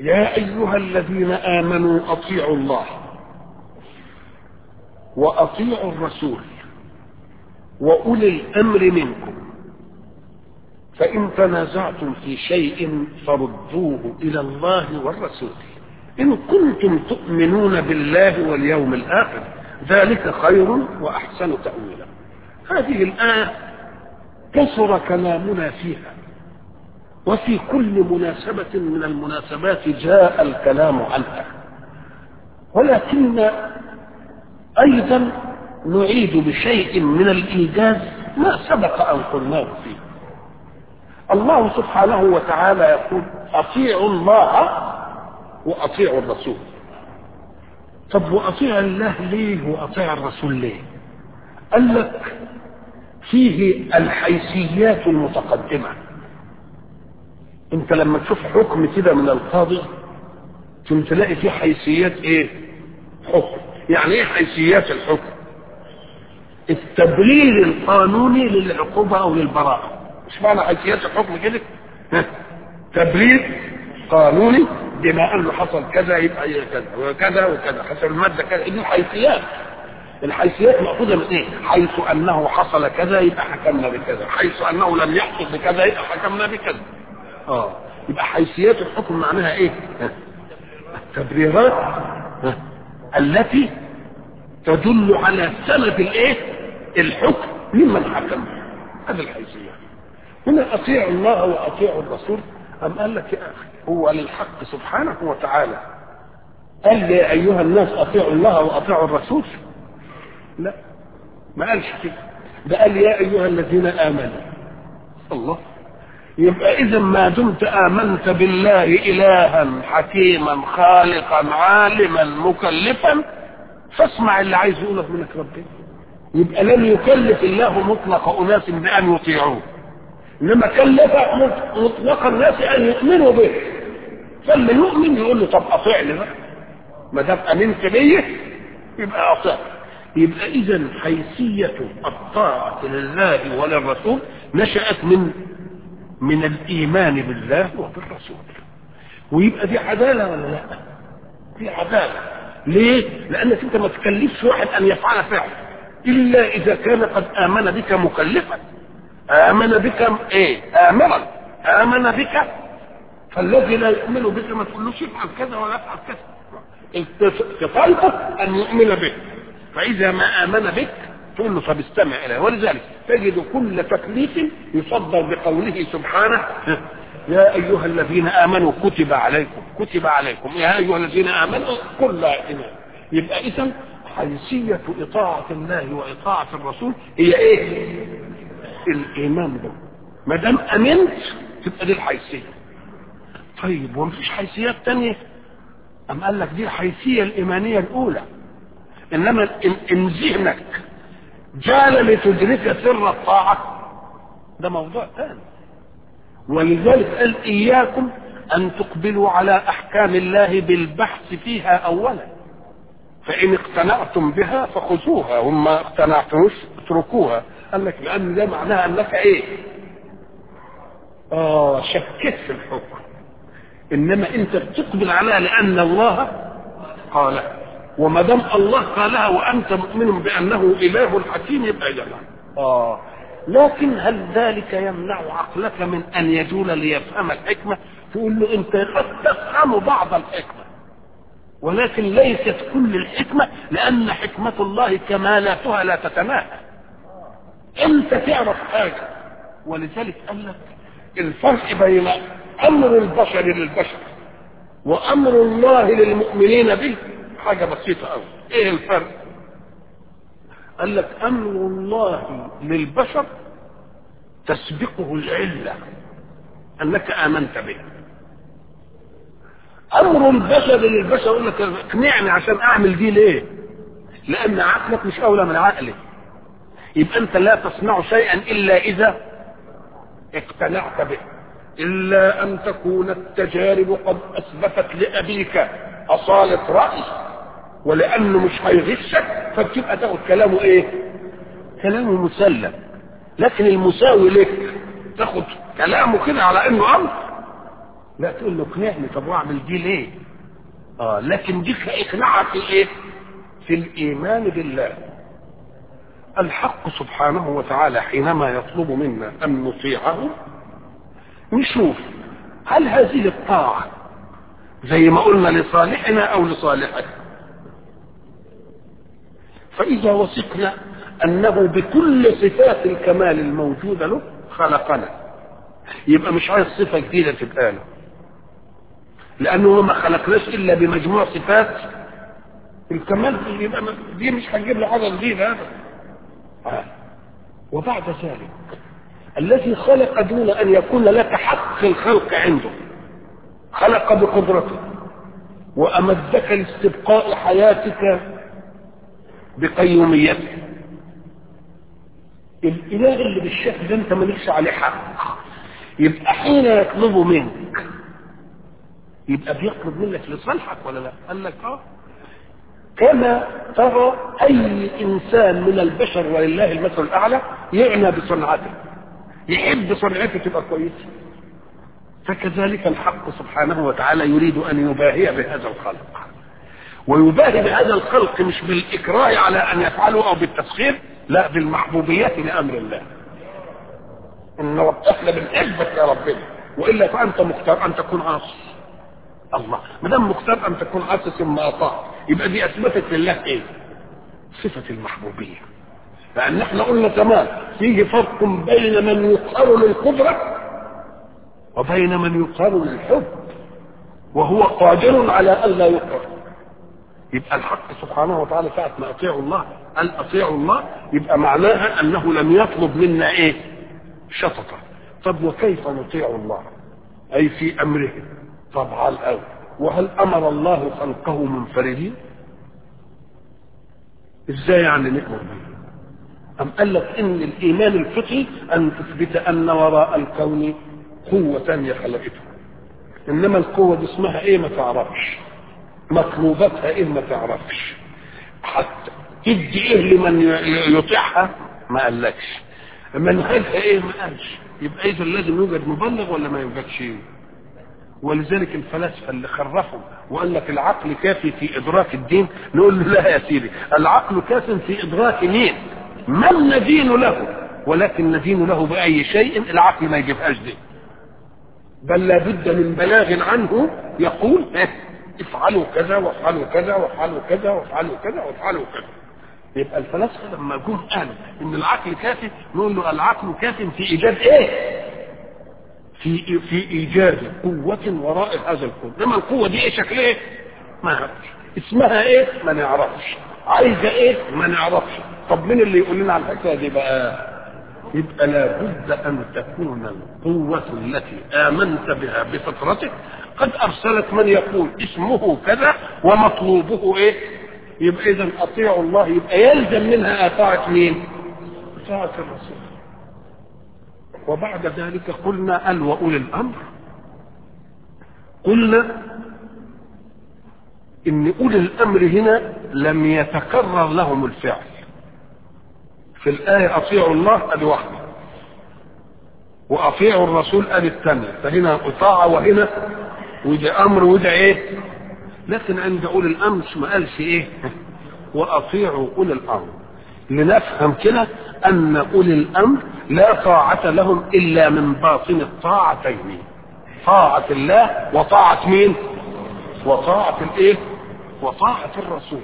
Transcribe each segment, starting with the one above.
يا أيها الذين آمنوا أطيعوا الله وأطيعوا الرسول وأولي الأمر منكم فإن تنازعتم في شيء فردوه إلى الله والرسول إن كنتم تؤمنون بالله واليوم الآخر ذلك خير وأحسن تأويلا هذه الآية كثر كلامنا فيها وفي كل مناسبة من المناسبات جاء الكلام عنها ولكن أيضا نعيد بشيء من الإيجاز ما سبق أن قلناه فيه الله سبحانه وتعالى يقول أطيعوا الله وأطيعوا الرسول طب وأطيع الله ليه وأطيع الرسول ليه قال لك فيه الحيثيات المتقدمة انت لما تشوف حكم كده من القاضي ثم تلاقي فيه حيثيات ايه حكم يعني ايه حيثيات الحكم التبرير القانوني للعقوبة او للبراءة مش معنى حيثيات الحكم كده تبرير قانوني بما انه حصل كذا يبقى كذا وكذا وكذا حسب المادة كذا دي حيثيات الحيثيات مأخوذة من ايه؟ حيث انه حصل كذا يبقى حكمنا بكذا، حيث انه لم يحصل بكذا يبقى حكمنا بكذا. اه يبقى حيثيات الحكم معناها ايه؟ التبريرات التي تدل على سند الايه؟ الحكم ممن حكم. هذه الحيثيات. هنا اطيعوا الله واطيعوا الرسول أم قال لك يا اخي هو للحق سبحانه وتعالى قال يا ايها الناس اطيعوا الله واطيعوا الرسول لا ما قالش كده ده قال يا ايها الذين امنوا الله يبقى اذا ما دمت امنت بالله الها حكيما خالقا عالما مكلفا فاسمع اللي عايز يقوله منك ربنا يبقى لم يكلف الله مطلق اناس بان يطيعوه انما كلف مطلق الناس ان يؤمنوا به فاللي يؤمن يقول له طب اطيعني بقى ما دام امنت بيه يبقى اطيع يبقى اذا حيثيه الطاعه لله وللرسول نشات من من الايمان بالله وبالرسول ويبقى دي عداله ولا لا دي عداله ليه لانك انت ما تكلفش واحد ان يفعل فعل الا اذا كان قد امن بك مكلفا امن بك ايه امرا امن بك فالذي لا يؤمن بك ما تقولوش افعل كذا ولا افعل كذا كفالتك ان يؤمن بك فاذا ما امن بك تقول له طب استمع اليه ولذلك تجد كل تكليف يصدر بقوله سبحانه يا ايها الذين امنوا كتب عليكم كتب عليكم يا ايها الذين امنوا كل ايمان يبقى اذا حيثيه اطاعه الله واطاعه الرسول هي ايه الايمان به ما دام امنت تبقى دي الحيثيه طيب ومفيش حيثيات تانية أم قال لك دي الحيثية الإيمانية الأولى إنما إن ذهنك جال لتدرك سر الطاعة ده موضوع ثاني ولذلك قال إياكم أن تقبلوا على أحكام الله بالبحث فيها أولا فإن اقتنعتم بها فخذوها وما اقتنعتموش اتركوها قال لك لأن ده معناها أنك إيه؟ آه شكيت في الحكم إنما أنت بتقبل عليها لأن الله قالها وما دام الله قالها وأنت مؤمن بأنه إله حكيم يبقى جمع آه لكن هل ذلك يمنع عقلك من أن يجول ليفهم الحكمة تقول له أنت قد تفهم بعض الحكمة ولكن ليست كل الحكمة لأن حكمة الله كمالاتها لا تتناهى أنت تعرف حاجة ولذلك قال لك الفرق بين أمر البشر للبشر وأمر الله للمؤمنين به حاجة بسيطة أوي إيه الفرق؟ قال لك أمر الله للبشر تسبقه العلة أنك آمنت به أمر البشر للبشر يقول لك اقنعني عشان أعمل دي ليه؟ لأن عقلك مش أولى من عقلي يبقى أنت لا تصنع شيئا إلا إذا اقتنعت به إلا أن تكون التجارب قد أثبتت لأبيك أصالة رأي ولأنه مش هيغشك فبتبقى تاخد كلامه إيه؟ كلامه مسلم لكن المساوي لك تاخد كلامه كده على إنه أمر لا تقول له اقنعني طب واعمل دي ليه اه لكن دي اقناعها في ايه في الايمان بالله الحق سبحانه وتعالى حينما يطلب منا ان نطيعه نشوف هل هذه الطاعه زي ما قلنا لصالحنا او لصالحك فاذا وثقنا انه بكل صفات الكمال الموجوده له خلقنا يبقى مش عايز صفه جديده تبقى له لانه ما خلقناش الا بمجموع صفات الكمال يبقى دي مش هتجيب له حاجه جديده ابدا آه. وبعد ذلك الذي خلق دون ان يكون لك حق الخلق عنده خلق بقدرته وامدك لاستبقاء حياتك بقيوميته الاله اللي بالشكل ده انت مالكش عليه حق يبقى حين يطلب منك يبقى بيطلب منك لصالحك ولا لا قال لك اه كما ترى اي انسان من البشر ولله المثل الاعلى يعنى بصنعته يحب صنعته تبقى كويسه فكذلك الحق سبحانه وتعالى يريد ان يباهي بهذا الخلق ويباهي بهذا الخلق مش بالاكراه على ان يفعله او بالتسخير لا بالمحبوبيات لامر الله ان احنا بنحبك يا ربنا والا فانت مختار ان تكون عاصي الله ما دام مختار ان تكون عاصي ثم اطاع يبقى دي اثبتت لله ايه؟ صفه المحبوبيه لان احنا قلنا كمان فيه فرق بين من يقهر للقدره وبين من يقهر للحب وهو قادر على ان لا يقهر يبقى الحق سبحانه وتعالى ساعة ما أطيعوا الله قال أطيعوا الله يبقى معناها أنه لم يطلب منا إيه؟ شططة طب وكيف نطيع الله؟ أي في أمره طب على الأول وهل أمر الله خلقه منفردين؟ إزاي يعني نؤمن به؟ أم قال لك إن الإيمان الفقهي أن تثبت أن وراء الكون قوة ثانية خلقته إنما القوة دي اسمها إيه ما تعرفش مطلوباتها ايه ما تعرفش حتى تدي ايه لمن يطيعها ما قالكش منهجها ايه ما قالش يبقى اذا لازم يوجد مبلغ ولا ما يوجدش ولذلك الفلاسفه اللي خرفوا وقال لك العقل كافي في ادراك الدين نقول له لا يا سيدي العقل كاف في ادراك مين من ندين له ولكن ندين له باي شيء العقل ما يجيبهاش دي بل لابد من بلاغ عنه يقول افعلوا كذا وافعلوا كذا وافعلوا كذا وافعلوا كذا وافعلوا كذا يبقى الفلاسفه لما جم قالوا ان العقل كافي نقول له العقل كاف في ايجاد ايه؟ في في ايجاد قوة وراء هذا الكون، انما القوة دي ايه شكلها ايه؟ ما نعرفش. اسمها ايه؟ ما نعرفش. عايزة ايه؟ ما نعرفش. طب مين اللي يقول لنا على الحكاية دي بقى؟ يبقى لابد ان تكون القوة التي امنت بها بفطرتك قد ارسلت من يقول اسمه كذا ومطلوبه ايه يبقى اذا اطيعوا الله يبقى يلزم منها اطاعه مين اطاعه الرسول وبعد ذلك قلنا قال واولي الامر قلنا ان اولي الامر هنا لم يتكرر لهم الفعل في الايه اطيعوا الله ادي واحده واطيعوا الرسول ادي الثانيه فهنا اطاعه وهنا وده امر وده ايه لكن عند اولي الامر ما قالش ايه واطيعوا اولي الامر لنفهم كده ان اولي الامر لا طاعة لهم الا من باطن الطاعتين طاعة الله وطاعة مين وطاعة الايه وطاعة الرسول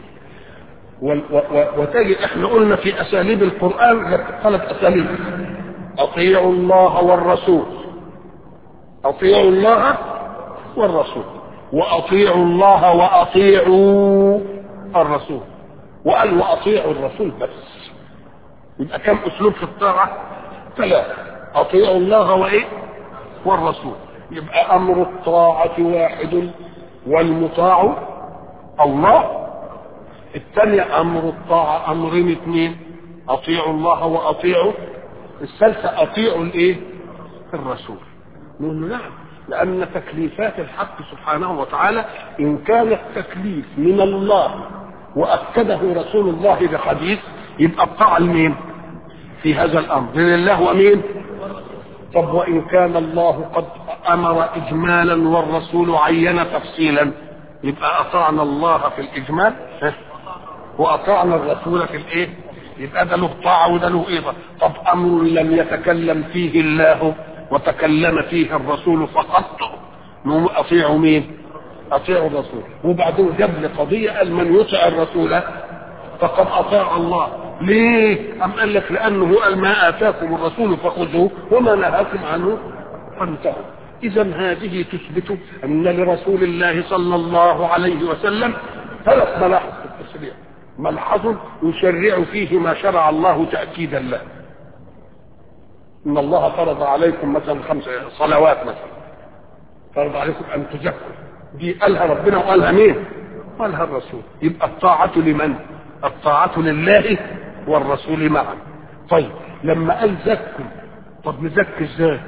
وتجد احنا قلنا في اساليب القرآن ثلاث اساليب اطيعوا الله والرسول اطيعوا الله والرسول واطيعوا الله واطيعوا الرسول وقال واطيعوا الرسول بس يبقى كم اسلوب في الطاعه ثلاثه اطيعوا الله وايه والرسول يبقى امر الطاعه واحد والمطاع الله الثانية امر الطاعة امرين اثنين اطيعوا الله واطيعوا الثالثة اطيعوا الايه الرسول نقول له نعم لأن تكليفات الحق سبحانه وتعالى إن كان التكليف من الله وأكده رسول الله بحديث يبقى الطاعة لمين؟ في هذا الأمر لله ومين؟ طب وإن كان الله قد امر اجمالا والرسول عين تفصيلا يبقى اطعنا الله في الاجمال واطعنا الرسول في الايه يبقى ده له طاعه وده له ايه طب امر لم يتكلم فيه الله وتكلم فيه الرسول فقط نقوم اطيعوا مين اطيعوا الرسول وبعدين جاب لي قضيه قال من يطع الرسول فقد اطاع الله ليه ام قال لك لانه قال ما اتاكم الرسول فخذوه وما نهاكم عنه فانتهوا اذا هذه تثبت ان لرسول الله صلى الله عليه وسلم ثلاث ملاحظ في التشريع ملحظ يشرع فيه ما شرع الله تاكيدا له ان الله فرض عليكم مثلا خمس صلوات مثلا فرض عليكم ان تزكوا دي قالها ربنا وقالها مين قالها الرسول يبقى الطاعة لمن الطاعة لله والرسول معا طيب لما قال زكوا طب نزكي ازاي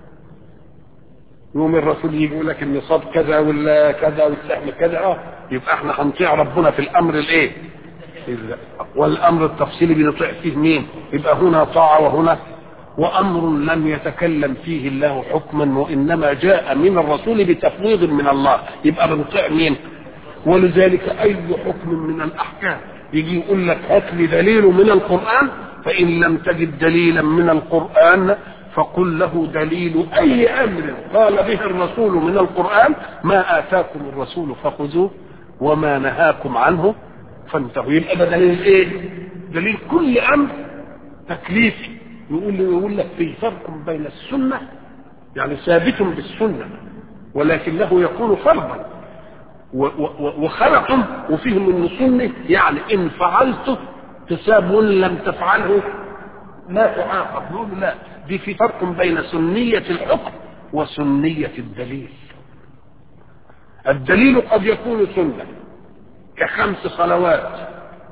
يوم الرسول يجي يقول لك النصاب كذا ولا كذا والسهم كذا اه يبقى احنا هنطيع ربنا في الامر الايه والامر التفصيلي بنطيع فيه مين يبقى هنا طاعه وهنا وامر لم يتكلم فيه الله حكما وانما جاء من الرسول بتفويض من الله يبقى بنطيع مين ولذلك اي حكم من الاحكام يجي يقول لك هات لي دليل من القران فان لم تجد دليلا من القران فقل له دليل اي امر قال به الرسول من القران ما اتاكم الرسول فخذوه وما نهاكم عنه فانتهوا يبقى ده دليل ايه دليل كل امر تكليفي يقول يقول لك في فرق بين السنه يعني ثابت بالسنه ولكنه يكون فرضا وخلق وفيه من سنه يعني ان فعلته تساب وان لم تفعله لا تعاقب نقول لا دي في فرق بين سنية الحكم وسنية الدليل الدليل قد يكون سنة كخمس صلوات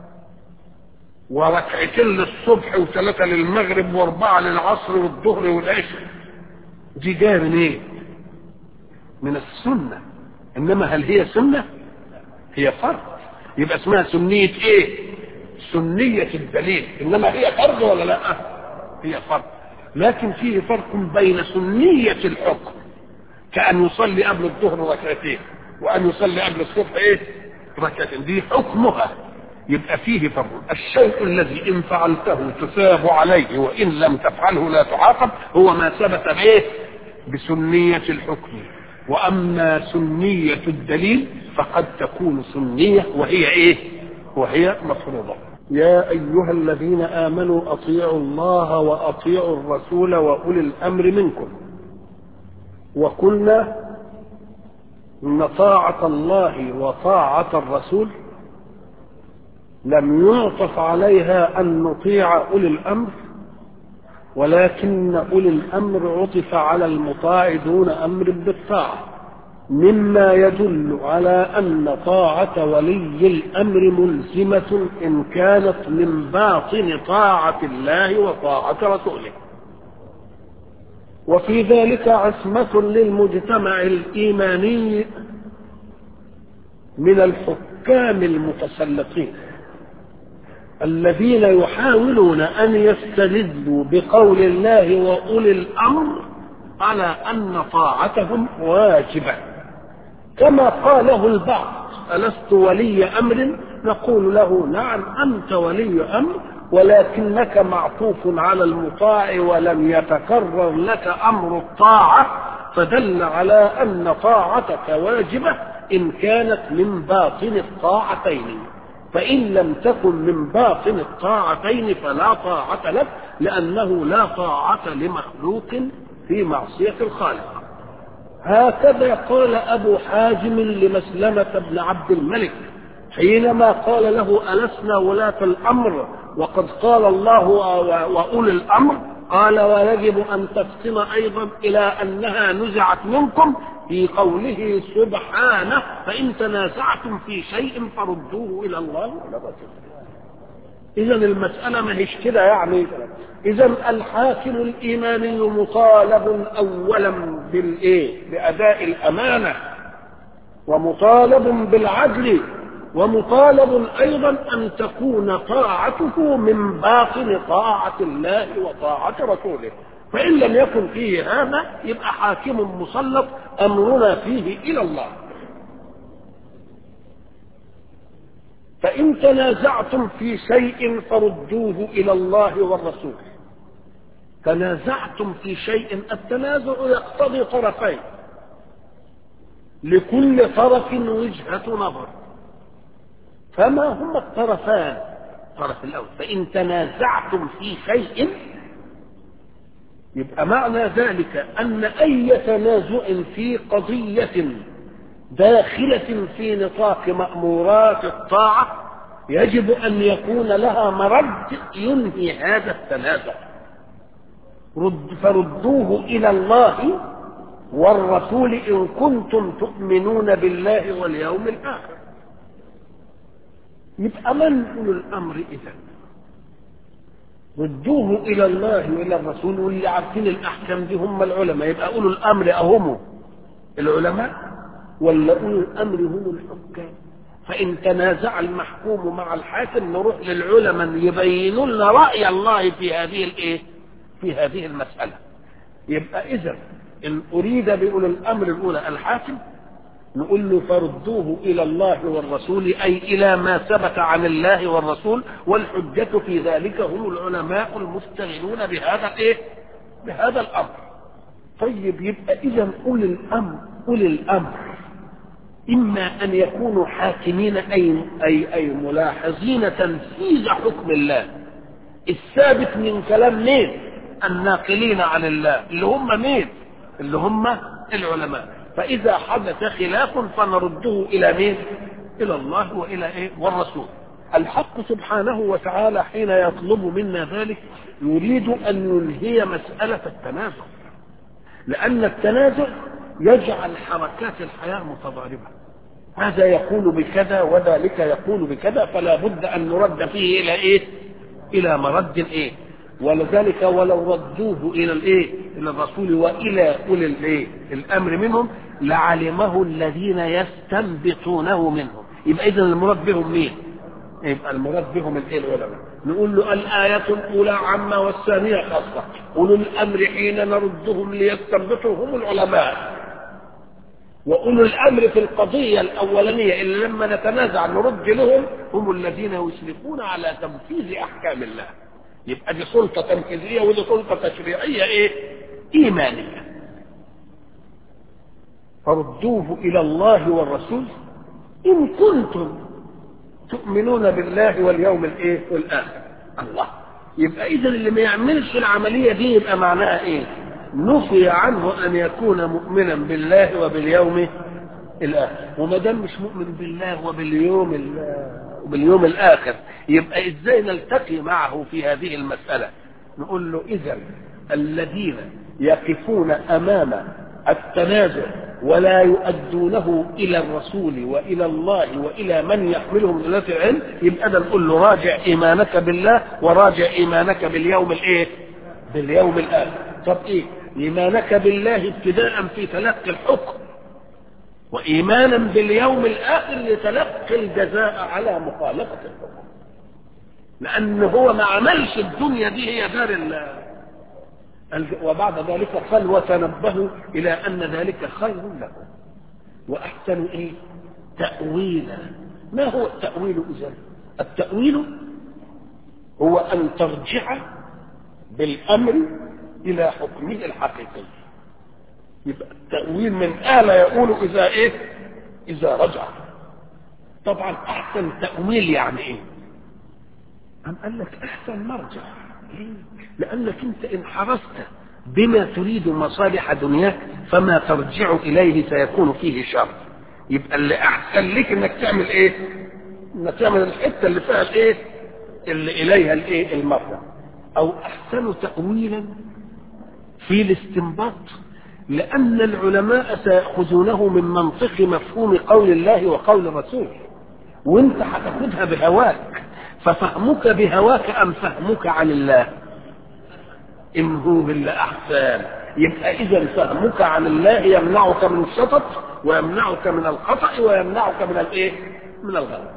وركعتين للصبح وثلاثة للمغرب واربعة للعصر والظهر والعشاء دي جاية من ايه من السنة انما هل هي سنة هي فرض يبقى اسمها سنية ايه سنية الدليل انما هي فرض ولا لا هي فرض لكن فيه فرق بين سنية الحكم كأن يصلي قبل الظهر ركعتين وأن يصلي قبل الصبح إيه؟ ركعتين دي حكمها يبقى فيه فرق الشيء الذي إن فعلته تثاب عليه وإن لم تفعله لا تعاقب هو ما ثبت بإيه؟ بسنية الحكم وأما سنية الدليل فقد تكون سنية وهي إيه؟ وهي مفروضة يا أيها الذين آمنوا أطيعوا الله وأطيعوا الرسول وأولي الأمر منكم وقلنا إن طاعة الله وطاعة الرسول لم يعطف عليها أن نطيع أولي الأمر ولكن أولي الأمر عطف على المطاع دون أمر بالطاعة مما يدل على أن طاعة ولي الأمر ملزمة إن كانت من باطن طاعة الله وطاعة رسوله وفي ذلك عصمة للمجتمع الإيماني من الحكام المتسلطين الذين يحاولون أن يستدلوا بقول الله وأولي الأمر على أن طاعتهم واجبة كما قاله البعض ألست ولي أمر نقول له نعم أنت ولي أمر ولكنك معطوف على المطاع ولم يتكرر لك أمر الطاعة فدل على أن طاعتك واجبة إن كانت من باطن الطاعتين فإن لم تكن من باطن الطاعتين فلا طاعة لك لأنه لا طاعة لمخلوق في معصية الخالق هكذا قال أبو حازم لمسلمة بن عبد الملك حينما قال له ألسنا ولاة الأمر وقد قال الله وأولي الأمر قال ويجب أن تفطن أيضا إلى أنها نزعت منكم في قوله سبحانه فإن تنازعتم في شيء فردوه إلى الله والرسول إذا المسألة ما هيش كده يعني إذا الحاكم الإيماني مطالب أولا بالإيه؟ بأداء الأمانة ومطالب بالعدل ومطالب أيضا أن تكون طاعته من باطن طاعة الله وطاعة رسوله فإن لم يكن فيه هذا يبقى حاكم مسلط أمرنا فيه إلى الله فإن تنازعتم في شيء فردوه إلى الله والرسول تنازعتم في شيء التنازع يقتضي طرفين لكل طرف وجهة نظر فما هما الطرفان الطرف الأول فإن تنازعتم في شيء يبقى معنى ذلك أن أي تنازع في قضية داخلة في نطاق مأمورات الطاعة يجب أن يكون لها مرد ينهي هذا التنازع رد فردوه إلى الله والرسول إن كنتم تؤمنون بالله واليوم الآخر يبقى من أولو الأمر إذا ردوه إلى الله وإلى الرسول واللي عارفين الأحكام دي هم العلماء يبقى أولو الأمر أهم العلماء ولا أولو الأمر هم الحكام فإن تنازع المحكوم مع الحاكم نروح للعلماء يبينوا لنا رأي الله في هذه الإيه؟ في هذه المسألة يبقى إذا إن أريد بأولي الأمر الأولى الحاكم نقول له فردوه إلى الله والرسول أي إلى ما ثبت عن الله والرسول والحجة في ذلك هم العلماء المستغلون بهذا الإيه؟ بهذا الأمر طيب يبقى إذا أولي الأمر أولي الأمر إما أن يكونوا حاكمين أي أي أي ملاحظين تنفيذ حكم الله الثابت من كلام مين؟ الناقلين عن الله اللي هم مين؟ اللي هم العلماء فإذا حدث خلاف فنرده إلى مين؟ إلى الله وإلى إيه؟ والرسول. الحق سبحانه وتعالى حين يطلب منا ذلك يريد أن ينهي مسألة التنازع. لأن التنازع يجعل حركات الحياة متضاربة. هذا يقول بكذا وذلك يقول بكذا فلا بد أن نرد فيه إلى إيه؟ إلى مرد إيه؟ ولذلك ولو ردوه الى الايه الى الرسول والى اولي الايه الامر منهم لعلمه الذين يستنبطونه منهم يبقى اذا المراد بهم مين يبقى المراد بهم الايه العلماء نقول له الآية الأولى عامة والثانية خاصة أولو الأمر حين نردهم ليستنبطوا هم العلماء وأولو الأمر في القضية الأولانية اللي لما نتنازع نرد لهم هم الذين يشرفون على تنفيذ أحكام الله يبقى دي سلطة تنفيذية ودي سلطة تشريعية ايه؟ إيمانية. فردوه إلى الله والرسول إن كنتم تؤمنون بالله واليوم الايه؟ والآخر. الله. يبقى إذا اللي ما يعملش العملية دي يبقى معناها إيه؟ نفي عنه أن يكون مؤمنا بالله وباليوم الآخر، وما دام مش مؤمن بالله وباليوم الآخر وباليوم الآخر يبقى إزاي نلتقي معه في هذه المسألة نقول له إذا الذين يقفون أمام التنازع ولا يؤدونه إلى الرسول وإلى الله وإلى من يحملهم إلى العلم يبقى ده نقول له راجع إيمانك بالله وراجع إيمانك باليوم الإيه؟ باليوم الآخر طب إيه؟ إيمانك بالله ابتداء في تلقي الحكم وإيمانا باليوم الآخر لتلقي الجزاء على مخالفة الحكم لأن هو ما عملش الدنيا دي هي دار ال وبعد ذلك قال وتنبهوا إلى أن ذلك خير لكم وأحسن إيه تأويلا ما هو التأويل إذا التأويل هو أن ترجع بالأمر إلى حكمه الحقيقي يبقى التأويل من آل يقول إذا إيه إذا رجع طبعا أحسن تأويل يعني إيه أم قال لك أحسن مرجع ليه؟ لأنك أنت إن حرصت بما تريد مصالح دنياك فما ترجع إليه سيكون فيه شر يبقى اللي أحسن لك إنك تعمل إيه؟ إنك تعمل الحتة اللي فيها الإيه؟ اللي إليها الإيه؟ المرجع أو أحسن تأويلا في الاستنباط لأن العلماء سيأخذونه من منطق مفهوم قول الله وقول الرسول وانت هتاخدها بهواك ففهمك بهواك أم فهمك عن الله إن هو إلا أحسان يبقى إذا فهمك عن الله يمنعك من الشطط ويمنعك من الخطأ ويمنعك من الإيه؟ من الغلط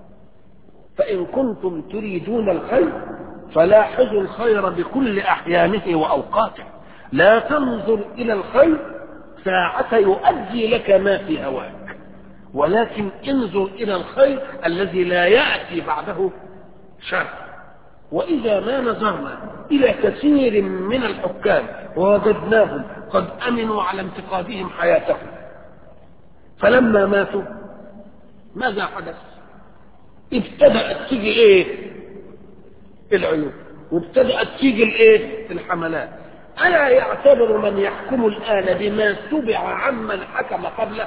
فإن كنتم تريدون الخير فلاحظوا الخير بكل أحيانه وأوقاته لا تنظر إلى الخير ساعة يؤدي لك ما في هواك ولكن انظر إلى الخير الذي لا يأتي بعده شر وإذا ما نظرنا إلى كثير من الحكام ووجدناهم قد أمنوا على انتقادهم حياتهم فلما ماتوا ماذا حدث؟ ابتدأت تيجي إيه؟ العيوب وابتدأت تيجي الإيه؟ الحملات ألا يعتبر من يحكم الآن بما تبع عمن حكم قبله؟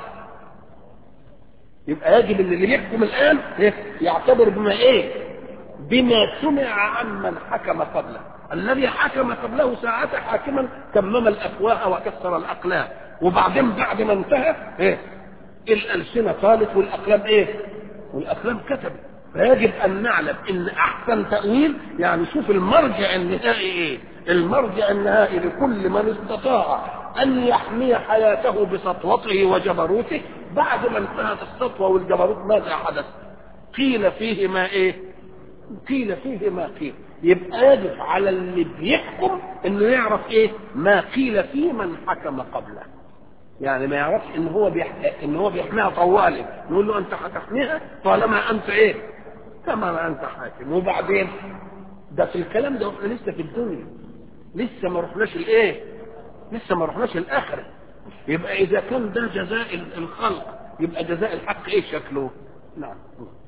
يبقى يجب ان اللي يحكم الان يعتبر بما ايه بما سمع عمن حكم قبله الذي حكم قبله ساعة حاكما تمم الافواه وكسر الاقلام وبعدين بعد ما انتهى ايه الالسنه قالت والاقلام ايه والاقلام كتبت فيجب ان نعلم ان احسن تاويل يعني شوف المرجع النهائي ايه المرجع النهائي لكل من استطاع ان يحمي حياته بسطوته وجبروته بعد ما انتهت السطوه والجبروت ماذا حدث قيل فيه ما ايه قيل فيه ما قيل يبقى يجب على اللي بيحكم انه يعرف ايه ما قيل في من حكم قبله يعني ما يعرفش ان هو بيح... ان هو بيحميها طوالي نقول له انت هتحميها طالما انت ايه كما انت حاكم وبعدين ده في الكلام ده احنا لسه في الدنيا لسه ما رحناش الايه لسه ما رحناش الاخره يبقى اذا كان ده جزاء الخلق يبقى جزاء الحق ايه شكله نعم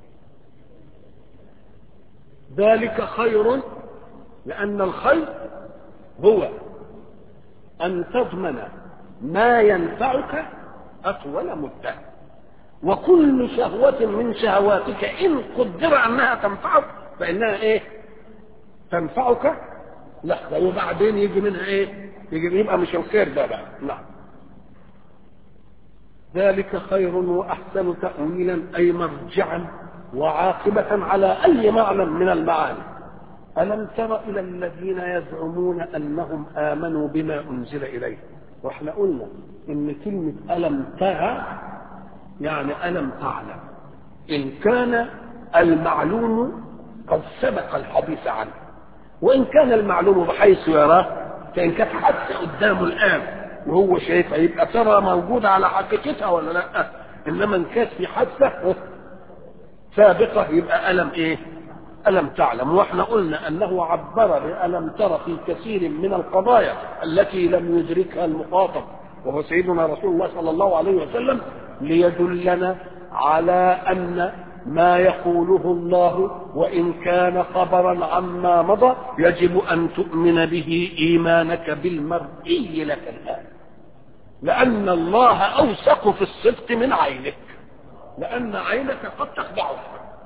ذلك خير لان الخير هو ان تضمن ما ينفعك اطول مده وكل شهوة من شهواتك إن قدر أنها تنفعك فإنها إيه؟ تنفعك لحظة وبعدين يجي منها إيه؟ يجي يبقى مش الخير ده بقى نعم ذلك خير وأحسن تأويلا أي مرجعا وعاقبة على أي معنى من المعاني ألم تر إلى الذين يزعمون أنهم آمنوا بما أنزل إليه واحنا قلنا إن كلمة ألم ترى يعني ألم تعلم إن كان المعلوم قد سبق الحديث عنه وإن كان المعلوم بحيث يراه فإن كانت حتى قدامه الآن وهو شايفها يبقى ترى موجودة على حقيقتها ولا لا إنما إن كانت في حادثة سابقة يبقى ألم إيه ألم تعلم واحنا قلنا أنه عبر بألم ترى في كثير من القضايا التي لم يدركها المخاطب وهو سيدنا رسول الله صلى الله عليه وسلم ليدلنا على أن ما يقوله الله وإن كان خبرا عما مضى يجب أن تؤمن به إيمانك بالمرئي لك الآن لأن الله أوثق في الصدق من عينك لأن عينك قد تخدعك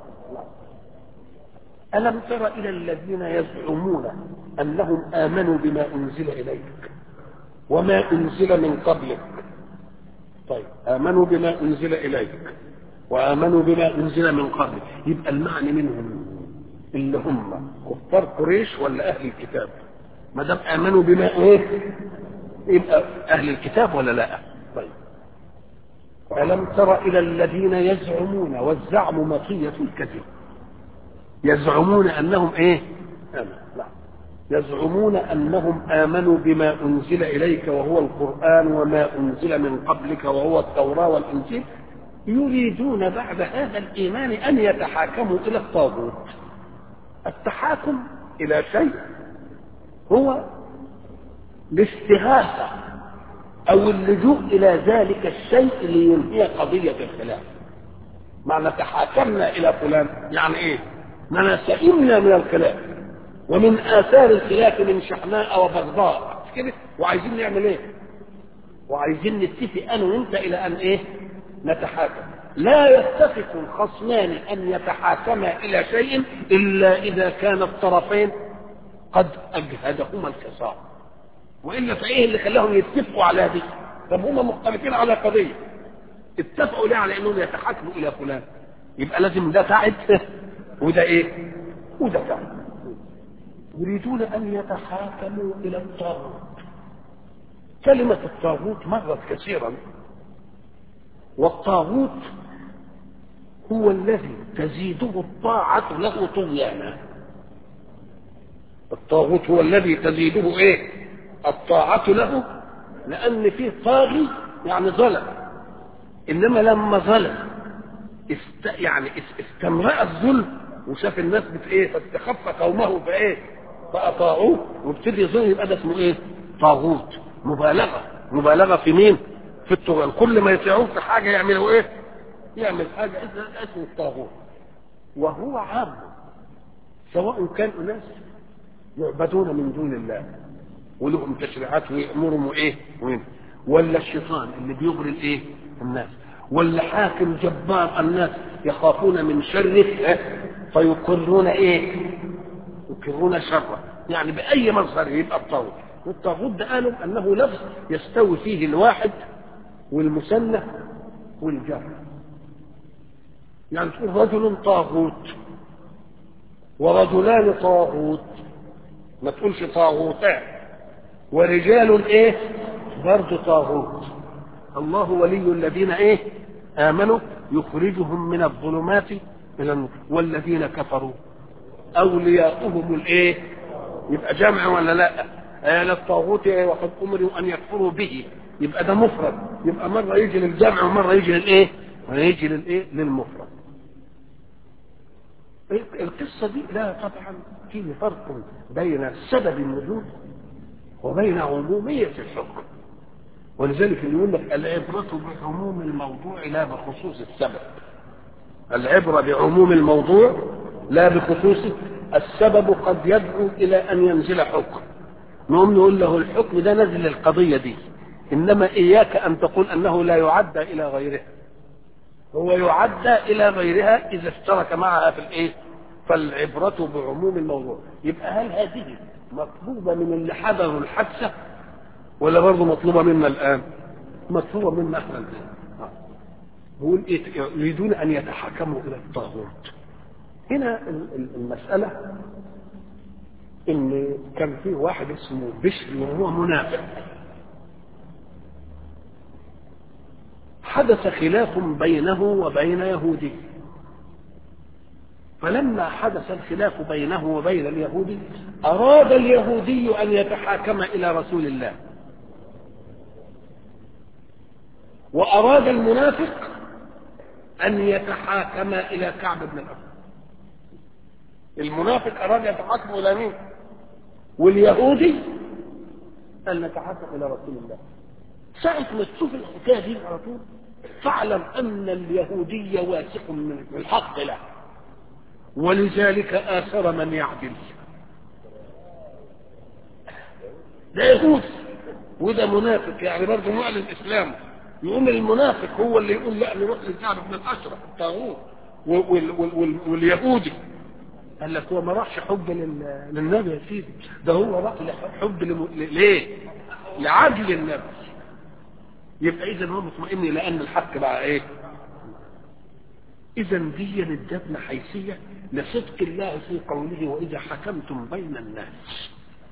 ألم تر إلى الذين يزعمون أنهم آمنوا بما أنزل إليك وما أنزل من قبلك طيب آمنوا بما أنزل إليك وآمنوا بما أنزل من قبل يبقى المعنى منهم اللي هم كفار قريش ولا أهل الكتاب ما دام آمنوا بما إيه يبقى أهل الكتاب ولا لا طيب ألم تر إلى الذين يزعمون والزعم مطية الكذب يزعمون أنهم إيه آمن لا يزعمون أنهم آمنوا بما أنزل إليك وهو القرآن وما أنزل من قبلك وهو التوراة والإنجيل يريدون بعد هذا الإيمان أن يتحاكموا إلى الطاغوت التحاكم إلى شيء هو الاستغاثة أو اللجوء إلى ذلك الشيء لينهي قضية الخلاف معنى تحاكمنا إلى فلان يعني إيه؟ معنى سئمنا من الخلاف ومن آثار الخلاف من شحناء وبغضاء كده وعايزين نعمل إيه؟ وعايزين نتفق أنا وأنت إلى أن إيه؟ نتحاكم لا يتفق الخصمان أن يتحاكما إلى شيء إلا إذا كان الطرفين قد أجهدهما الخصام وإلا فإيه اللي خلاهم يتفقوا على دي طب هم مختلفين على قضية اتفقوا ليه على أنهم يتحاكموا إلى فلان يبقى لازم ده تعب وده إيه وده تعب يريدون أن يتحاكموا إلى الطاغوت كلمة الطاغوت مرت كثيرا والطاغوت هو الذي تزيده الطاعة له طغيانا الطاغوت هو الذي تزيده ايه الطاعة له لأن فيه طاغي يعني ظلم إنما لما ظلم است يعني استمرأ الظلم وشاف الناس بت ايه فاستخف قومه فايه فأطاعوه وابتدي يظن يبقى ده اسمه ايه؟ طاغوت مبالغة مبالغة في مين؟ في الطغيان كل ما يطيعوه في حاجة يعملوا ايه؟ يعمل حاجة اسمه الطاغوت وهو عام سواء كان أناس يعبدون من دون الله ولهم تشريعات ويأمرهم ايه؟ وين؟ ولا الشيطان اللي بيغري الايه؟ الناس ولا حاكم جبار الناس يخافون من شره فيقرون ايه يقرون شره يعني باي مظهر يبقى الطاغوت والطاغوت ده قالوا انه لفظ يستوي فيه الواحد والمثنى والجمع يعني تقول رجل طاغوت ورجلان طاغوت ما تقولش طاغوتان ورجال ايه برضه طاغوت الله ولي الذين ايه امنوا يخرجهم من الظلمات الى النور والذين كفروا اولياؤهم الايه يبقى جمع ولا لا آل الطاغوت وقد امروا ان يكفروا به يبقى ده مفرد يبقى مره يجي للجمع ومره يجي للايه ويجي للايه للمفرد القصه دي لا طبعا فيه فرق بين سبب النزول وبين عموميه الحكم ولذلك يقول لك العبرة بعموم الموضوع لا بخصوص السبب العبرة بعموم الموضوع لا بخصوصه السبب قد يدعو إلى أن ينزل حكم نقوم نقول له الحكم ده نزل القضية دي إنما إياك أن تقول أنه لا يعدى إلى غيرها هو يعدى إلى غيرها إذا اشترك معها في الإيه فالعبرة بعموم الموضوع يبقى هل هذه مطلوبة من اللي حضروا الحادثة ولا برضه مطلوبة منا الآن مطلوبة منا احنا الآن بيقول إيه يريدون أن يتحكموا إلى الطاغوت هنا المسألة إن كان في واحد اسمه بشر وهو منافق حدث خلاف بينه وبين يهودي فلما حدث الخلاف بينه وبين اليهودي أراد اليهودي أن يتحاكم إلى رسول الله وأراد المنافق أن يتحاكم إلى كعب بن الأسود المنافق أراد يتحاكم إلى مين؟ واليهودي أن نتحاكم إلى رسول الله ساعة ما تشوف الحكاية دي على طول فاعلم أن اليهودي واثق من الحق له ولذلك آثر من يعدل ده يهودي وده منافق يعني برضه معلن إسلامه يقوم المنافق هو اللي يقول لا نروح لكعب بن الاشرف الطاغوت وال وال وال واليهودي قال لك هو ما راحش حب للنبي يا سيدي ده هو راح حب لم... ليه؟ لعدل النبي يبقى اذا هو مطمئن لان الحق بقى ايه؟ اذا دي ادتنا حيثيه لصدق الله في قوله واذا حكمتم بين الناس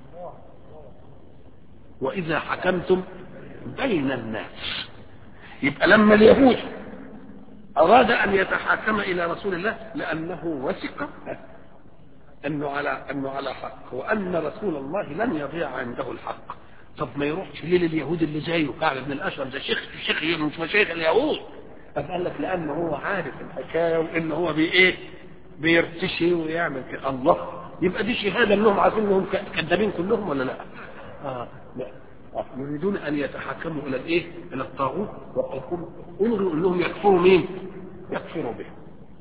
واذا حكمتم بين الناس يبقى لما اليهود أراد أن يتحاكم إلى رسول الله لأنه وثق أنه على أنه على حق وأن رسول الله لن يضيع عنده الحق طب ما يروحش ليه لليهود اللي زيه كعب بن الأشرف ده شيخ شيخ مش مشايخ اليهود قال لك لأنه هو عارف الحكاية وإن هو بي إيه بيرتشي ويعمل كده الله يبقى دي شهادة أنهم عارفين أنهم كذابين كلهم ولا لا؟ آه لا يريدون ان يتحكموا الى الايه؟ الى الطاغوت وقد امروا انهم يكفروا مين؟ يكفروا به.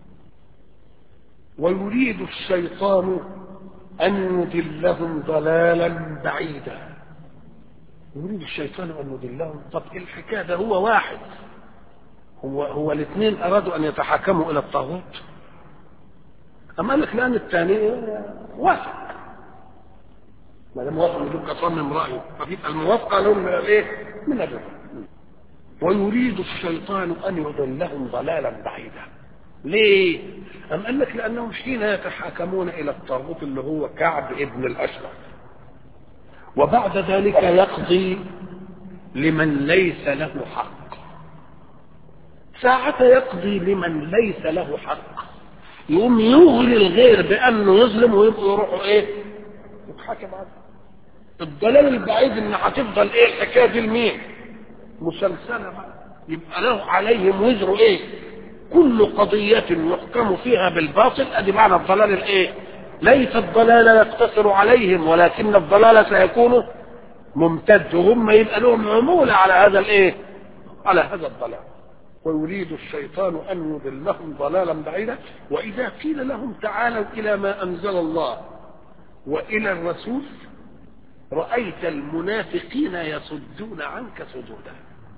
ويريد الشيطان ان يضلهم ضلالا بعيدا. يريد الشيطان ان يضلهم طب الحكايه ده هو واحد هو هو الاثنين ارادوا ان يتحكموا الى الطاغوت اما قال لك لان الثاني واثق ما دام وافق يبقى صمم رايه فبيبقى الموافقه لهم من الايه؟ من الرضا ويريد الشيطان ان يضلهم ضلالا بعيدا ليه؟ أم قال لك لأنهم حين يتحاكمون إلى الطاغوت اللي هو كعب ابن الأشرف وبعد ذلك يقضي لمن ليس له حق ساعة يقضي لمن ليس له حق يقوم يغري الغير بأنه يظلم ويبقوا يروحوا إيه؟ يتحاكم عنه الضلال البعيد ان هتفضل ايه الحكايه دي لمين مسلسله بقى يبقى له عليهم وزر ايه كل قضية يحكم فيها بالباطل ادي معنى الضلال الايه ليس الضلال يقتصر عليهم ولكن الضلال سيكون ممتد وهم يبقى لهم عمولة على هذا الايه على هذا الضلال ويريد الشيطان ان يضلهم ضلالا بعيدا واذا قيل لهم تعالوا الى ما انزل الله والى الرسول رايت المنافقين يصدون عنك صدودا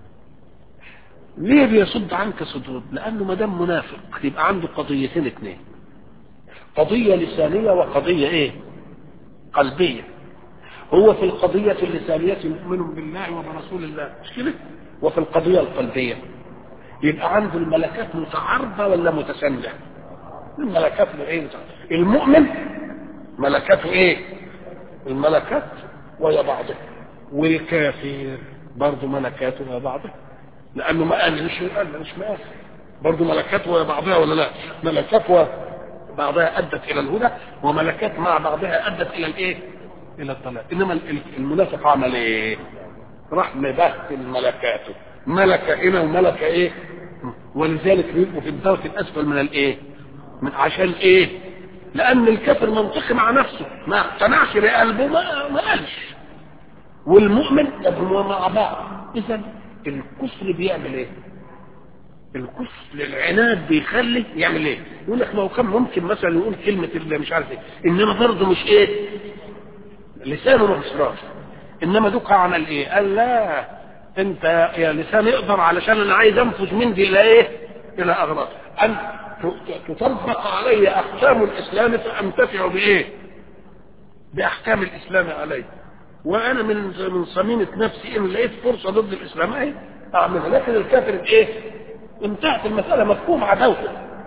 ليه بيصد عنك صدود لانه ما دام منافق يبقى عنده قضيتين اثنين قضيه لسانيه وقضيه ايه قلبيه هو في القضيه اللسانيه مؤمن بالله وبرسول الله مش كده وفي القضيه القلبيه يبقى عنده الملكات متعارضه ولا متساميه الملكات ايه المؤمن ملكاته ايه الملكات ويا بعضها والكافر برضه ملكاته ويا بعضها لانه ما قال مش قال مش مقاس برضه ملكات ويا بعضها ولا لا ملكات وبعضها ادت الى الهدى وملكات مع بعضها ادت الى الايه الى الضلال انما المنافق عمل ايه راح مبهت ملكاته ملكة هنا وملكة ايه ولذلك بيبقوا في الدرك الاسفل من الايه من عشان ايه لان الكافر منطقي مع نفسه ما اقتنعش بقلبه ما, ما قالش والمؤمن يبقوا مع بعض اذا الكفر بيعمل ايه الكفر للعناد بيخلي يعمل ايه يقول لك ما هو كان ممكن مثلا يقول كلمه اللي مش عارف ايه انما برضه مش ايه لسانه ما بيصراش انما دوك عمل ايه قال لا انت يا لسان اقدر علشان انا عايز انفذ من دي الى ايه الى اغراض ان تطبق علي احكام الاسلام فانتفع بايه باحكام الاسلام علي وانا من من صميمه نفسي ان لقيت فرصه ضد الاسلام اهي اعملها لكن الكافر ايه انتهت المساله مفهوم عداوته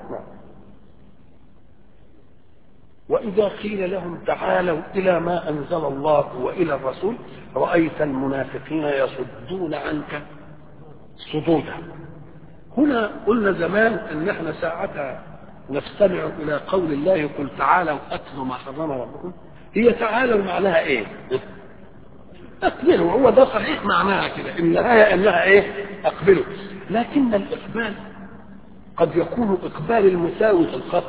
واذا قيل لهم تعالوا الى ما انزل الله والى الرسول رايت المنافقين يصدون عنك صدودا هنا قلنا زمان ان احنا ساعتها نستمع الى قول الله قل تعالوا اتلوا ما حرم ربكم هي تعالوا معناها ايه اقبلوا هو ده صحيح معناها كده النهايه انها ايه اقبلوا لكن الاقبال قد يكون اقبال المساوي في الخط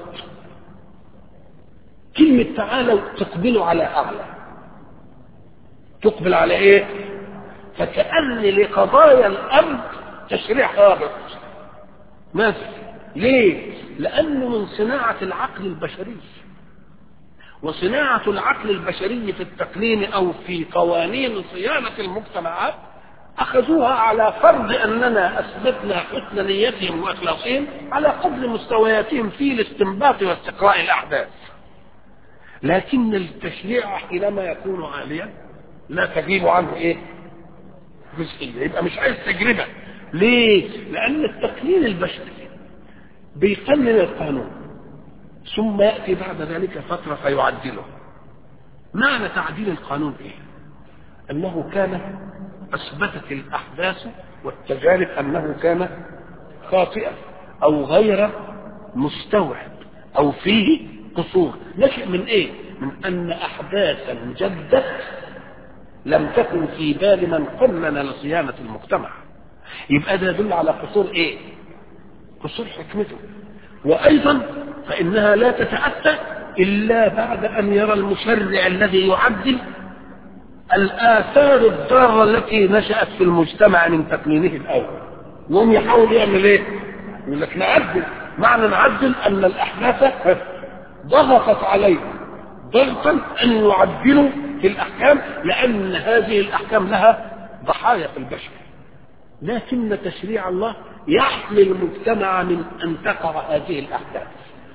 كلمة تعالوا تقبلوا على أعلى تقبل على إيه؟ فكأن لقضايا الأمر تشريع هابط ماذا؟ ليه؟ لأنه من صناعة العقل البشري وصناعة العقل البشري في التقنين أو في قوانين صيانة المجتمعات أخذوها على فرض أننا أثبتنا حسن نيتهم وإخلاصهم على قدر مستوياتهم في الاستنباط واستقراء الأحداث لكن التشريع حينما يكون عاليا لا تجيب عنه ايه جزئية يبقى مش عايز تجربة ليه لأن التقنين البشري بيقنن القانون ثم يأتي بعد ذلك فترة فيعدله معنى تعديل القانون ايه انه كان اثبتت الاحداث والتجارب انه كان خاطئا او غير مستوعب او فيه قصور نشأ من ايه من ان احداثا جدت لم تكن في بال من قنن لصيانة المجتمع يبقى ده يدل على قصور ايه قصور حكمته وايضا فانها لا تتأتى الا بعد ان يرى المشرع الذي يعدل الاثار الضاره التي نشات في المجتمع من تقنينه الاول يوم يحاول يعمل ايه يقول لك نعدل معنى نعدل ان الاحداث ضغطت عليه ضغطا ان يعدلوا في الاحكام لان هذه الاحكام لها ضحايا في البشر لكن تشريع الله يحمي المجتمع من ان تقع هذه الاحداث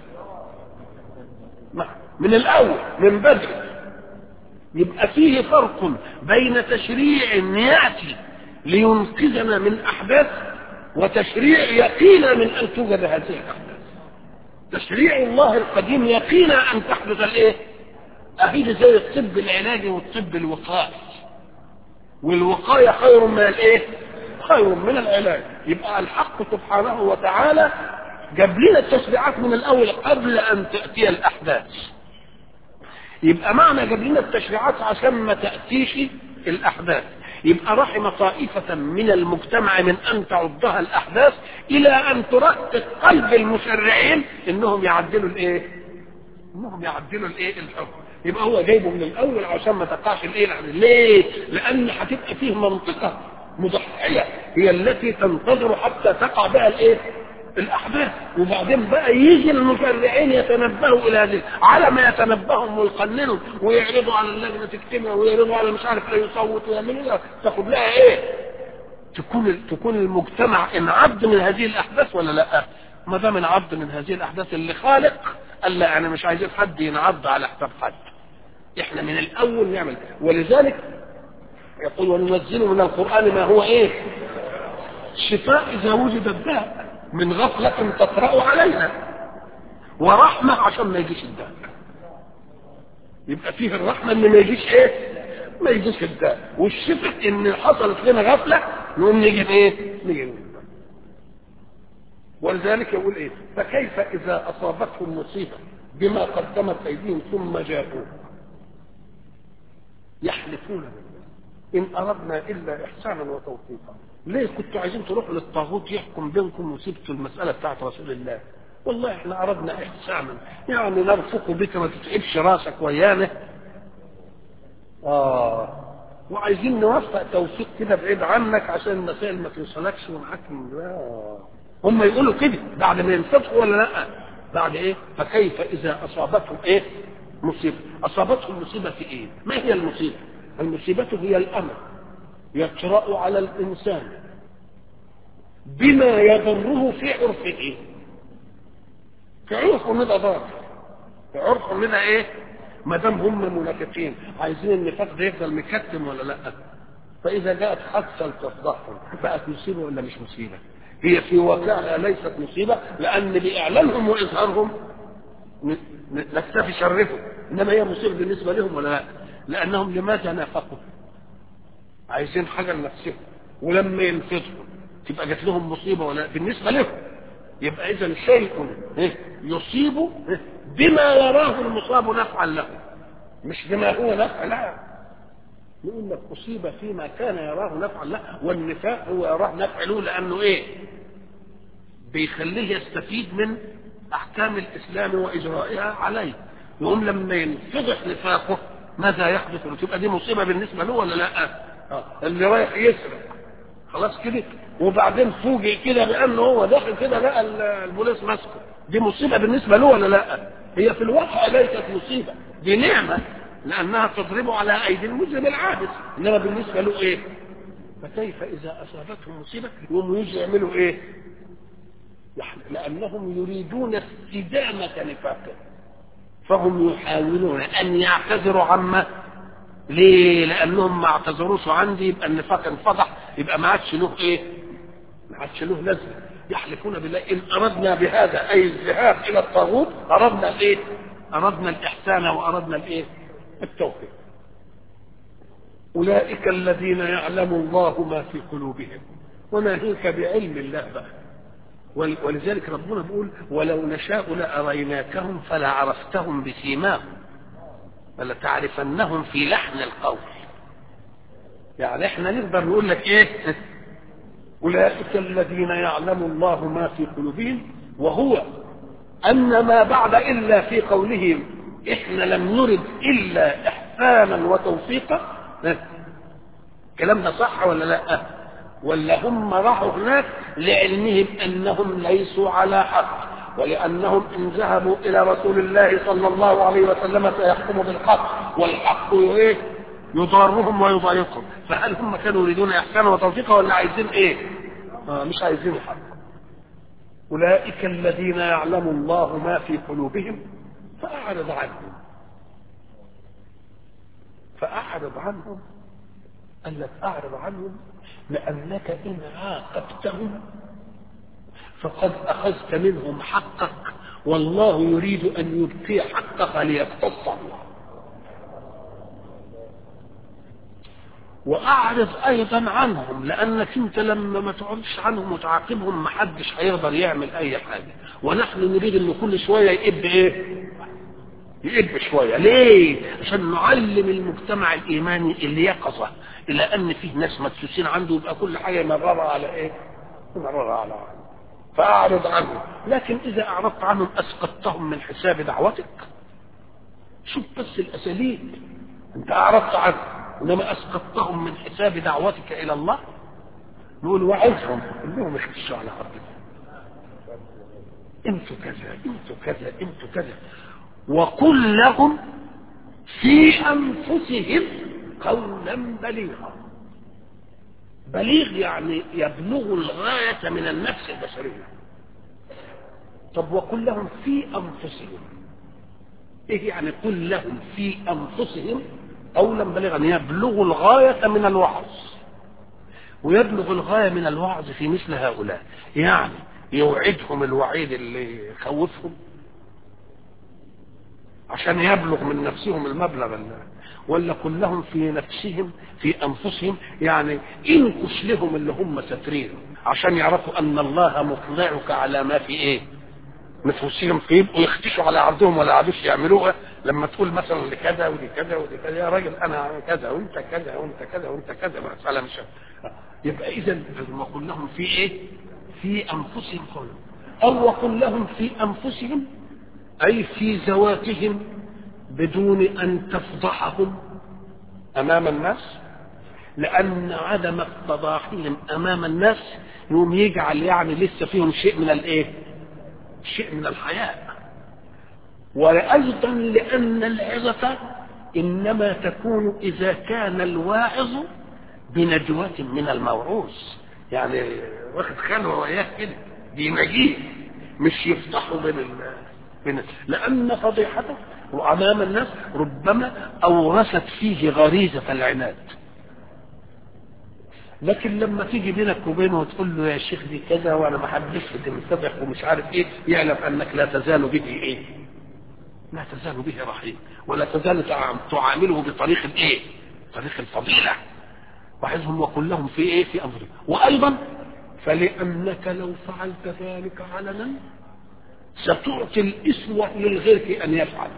من الاول من بدري يبقى فيه فرق بين تشريع ياتي لينقذنا من احداث وتشريع يقينا من ان توجد هذه الاحداث تشريع الله القديم يقينا ان تحدث الايه اكيد زي الطب العلاجي والطب الوقائي والوقايه خير من الايه خير من العلاج يبقى الحق سبحانه وتعالى جاب لنا التشريعات من الاول قبل ان تاتي الاحداث يبقى معنى جاب لنا التشريعات عشان ما تأتيش الأحداث يبقى رحم طائفة من المجتمع من أن تعضها الأحداث إلى أن ترقق قلب المشرعين إنهم يعدلوا الإيه؟ إنهم يعدلوا الإيه؟ الحكم يبقى هو جايبه من الأول عشان ما تقعش الإيه؟ ليه؟ لأن هتبقى فيه منطقة مضحية هي التي تنتظر حتى تقع بها الإيه؟ الاحداث وبعدين بقى يجي المشرعين يتنبهوا الى هذه على ما يتنبههم ويقننوا ويعرضوا على اللجنه تجتمع ويعرضوا على مش عارف لا يصوت ويعملوا تاخد لها ايه؟ تكون تكون المجتمع انعد من هذه الاحداث ولا لا؟ ما دام انعد من هذه الاحداث اللي خالق قال لا انا مش عايزين حد ينعض على حساب حد. احنا من الاول نعمل ولذلك يقول وننزل من القران ما هو ايه؟ شفاء اذا وجد الداء من غفلة تطرأ علينا ورحمة عشان ما يجيش الداء يبقى فيه الرحمة ان ما يجيش ايه ما يجيش الداء والشفاء ان حصلت لنا غفلة نقوم نيجي ايه نيجي ولذلك يقول ايه فكيف اذا اصابتهم مصيبة بما قدمت ايديهم ثم جاءوا يحلفون بالله ان اردنا الا احسانا وتوفيقا ليه كنتوا عايزين تروحوا للطاغوت يحكم بينكم وسبتوا المسألة بتاعت رسول الله والله احنا أردنا إحسانا يعني نرفق بك ما تتعبش راسك ويانا آه وعايزين نوفق توفيق كده بعيد عنك عشان المسائل ما توصلكش ومعاك آه. هم يقولوا كده بعد ما ينفتحوا ولا لا بعد ايه فكيف اذا اصابتهم ايه مصيبه اصابتهم مصيبه في ايه ما هي المصيبه المصيبه هي الامر يطرأ على الإنسان بما يضره في عرفه في عرفه من ضار في عرفه من ايه ما دام هم منافقين عايزين النفاق ده يفضل مكتم ولا لا فاذا جاءت حادثه تفضحهم بقت مصيبه ولا مش مصيبه هي في واقعها ليست مصيبه لان باعلانهم واظهارهم نكتفي شرفه انما هي مصيبه بالنسبه لهم ولا لا لانهم لماذا نافقوا عايزين حاجه لنفسهم ولما ينفضوا تبقى جات لهم مصيبه ولا بالنسبه لهم يبقى اذا شيء يصيب بما يراه المصاب نفعا له مش بما هو نفع لا يقول لك اصيب فيما كان يراه نفعا له والنفاق هو يراه نفع له لانه ايه بيخليه يستفيد من احكام الاسلام واجرائها عليه يقوم لما ينفضح نفاقه ماذا يحدث له تبقى دي مصيبه بالنسبه له ولا لا آه. اللي رايح يسرق خلاص كده وبعدين فوجئ كده بانه هو داخل كده لقى البوليس ماسكه دي مصيبه بالنسبه له ولا لا هي في الواقع ليست مصيبه دي نعمه لانها تضرب على ايدي المجرم العابس انما بالنسبه له ايه فكيف اذا اصابتهم مصيبه يقوموا يجوا يعملوا ايه لانهم يريدون استدامه نفاقه فهم يحاولون ان يعتذروا عما ليه لانهم ما اعتذروش عندي يبقى النفاق انفضح يبقى ما عادش له ايه ما عادش له لازمه يحلفون بالله ان اردنا بهذا اي الذهاب الى الطاغوت اردنا الايه اردنا الاحسان واردنا الايه التوفيق اولئك الذين يعلم الله ما في قلوبهم وناهيك بعلم الله بقى ولذلك ربنا بيقول ولو نشاء لاريناكهم فلعرفتهم بسيماهم فلتعرفنهم في لحن القول يعني احنا نقدر نقول لك ايه اولئك الذين يعلم الله ما في قلوبهم وهو ان ما بعد الا في قولهم احنا لم نرد الا احسانا وتوفيقا الكلام ده صح ولا لا ولا هم راحوا هناك لعلمهم انهم ليسوا على حق ولأنهم إن ذهبوا إلى رسول الله صلى الله عليه وسلم سيحكم بالحق والحق إيه؟ يضارهم ويضايقهم فهل هم كانوا يريدون إحسانا وتوفيقا ولا عايزين إيه؟ آه مش عايزين حق أولئك الذين يعلم الله ما في قلوبهم فأعرض عنهم فأعرض عنهم قال لك أعرض عنهم لأنك إن عاقبتهم فقد أخذت منهم حقك والله يريد أن يبقي حقك ليقتص الله وأعرض أيضا عنهم لأنك أنت لما ما تعرضش عنهم وتعاقبهم ما حدش هيقدر يعمل أي حاجة ونحن نريد أن كل شوية يقب إيه يقب شويه ليه عشان نعلم المجتمع الايماني اللي يقظه الى ان فيه ناس مدسوسين عنده يبقى كل حاجه يمررها على ايه يمررها على عنه فاعرض عنه لكن اذا اعرضت عنهم اسقطتهم من حساب دعوتك شوف بس الاساليب انت اعرضت عنه انما اسقطتهم من حساب دعوتك الى الله نقول وعظهم انهم يخشوا على ربهم انتوا كذا انتوا كذا انتوا كذا وقل لهم في انفسهم قولا بليغا بليغ يعني يبلغ الغاية من النفس البشرية طب وقل لهم في أنفسهم إيه يعني قل لهم في أنفسهم قولا بليغا يبلغ الغاية من الوعظ ويبلغ الغاية من الوعظ في مثل هؤلاء يعني يوعدهم الوعيد اللي يخوفهم عشان يبلغ من نفسهم المبلغ اللي ولا كلهم في نفسهم في انفسهم يعني انكش لهم اللي هم ساترين عشان يعرفوا ان الله مطلعك على ما في ايه نفوسهم فيبقوا يختشوا على عرضهم ولا عادوش يعملوها لما تقول مثلا لكذا ودي كذا ودي كذا يا راجل انا كذا وانت كذا وانت كذا وانت كذا مسألة مش يبقى اذا وقل لهم في ايه في انفسهم قولا او وقل لهم في انفسهم اي في ذواتهم بدون ان تفضحهم امام الناس لان عدم افتضاحهم امام الناس يوم يجعل يعني لسه فيهم شيء من الايه شيء من الحياء وايضا لان العظه انما تكون اذا كان الواعظ بنجوة من الموعوظ يعني واخد خلوه وياه كده بينجيه مش يفضحوا بين ال... بين لان فضيحته وامام الناس ربما اورثت فيه غريزه العناد لكن لما تيجي بينك وبينه وتقول له يا شيخ دي كذا وانا ما حدش تنفتح ومش عارف ايه يعلم انك لا تزال به ايه لا تزال به رحيم ولا تزال تعامله بطريق الايه طريق الفضيله وعظهم وقل لهم في ايه في امرهم وايضا فلانك لو فعلت ذلك علنا ستعطي الاسوه للغير في ان يفعل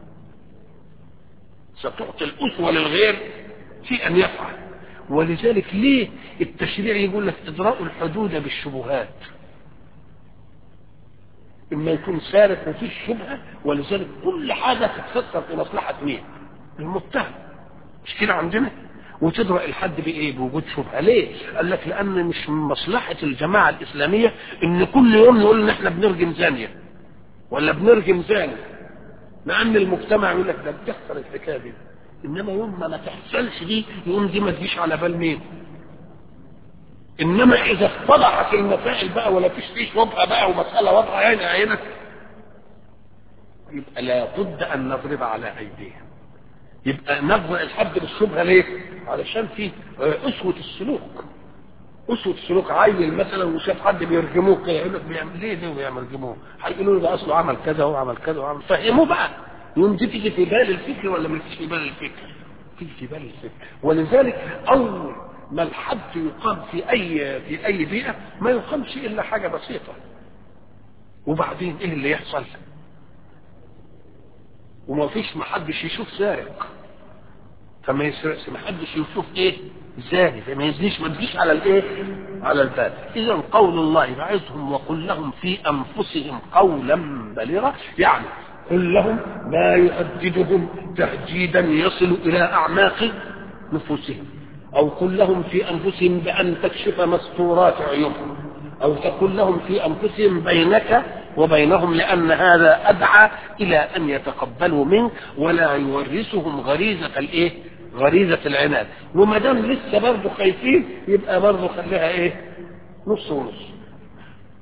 ستعطي الاسوه للغير في ان يفعل ولذلك ليه التشريع يقول لك ادراء الحدود بالشبهات اما يكون سارق وفيه شبهه ولذلك كل حاجه تتفسر في مصلحه مين؟ المتهم مش كده عندنا؟ وتدرأ الحد بايه؟ بوجود شبهه، ليه؟ قال لك لان مش من مصلحه الجماعه الاسلاميه ان كل يوم نقول ان احنا بنرجم زانيه ولا بنرجم زاني لان المجتمع يقول لك ده بتحصل الحكايه دي انما يوم ما ما تحصلش دي يوم دي ما تجيش على بال مين انما اذا اتضحت المسائل بقى ولا فيش فيه شبهه بقى ومساله واضحه عين عينك يبقى لابد ان نضرب على ايديهم يبقى نضرب الحد بالشبهه ليه؟ علشان في اسوه السلوك اسوه السلوك عيل مثلا وشاف حد بيرجموه كده يقول لك بيعمل ليه ليه بيرجموه؟ هيقولوا له ده اصله عمل كذا وعمل كذا وعمل فهموه بقى يوم دي تيجي في بال الفكر ولا ما تيجي في بال الفكر؟ تيجي في بال الفكر ولذلك اول ما الحد يقام في اي في اي بيئه ما يقامش الا حاجه بسيطه وبعدين ايه اللي يحصل؟ وما فيش ما حدش يشوف سارق فما يسرقش ما حدش يشوف ايه زاني فما يزنيش ما تجيش على الايه على البال اذا قول الله بعثهم وقل لهم في انفسهم قولا بليغا يعني قل لهم ما يهددهم تهديدا يصل الى اعماق نفوسهم او قل لهم في انفسهم بان تكشف مستورات عيوبهم او تقول لهم في انفسهم بينك وبينهم لان هذا ادعى الى ان يتقبلوا منك ولا يورثهم غريزه الايه غريزه العناد وما دام لسه برضه خايفين يبقى برضه خليها ايه نص ونص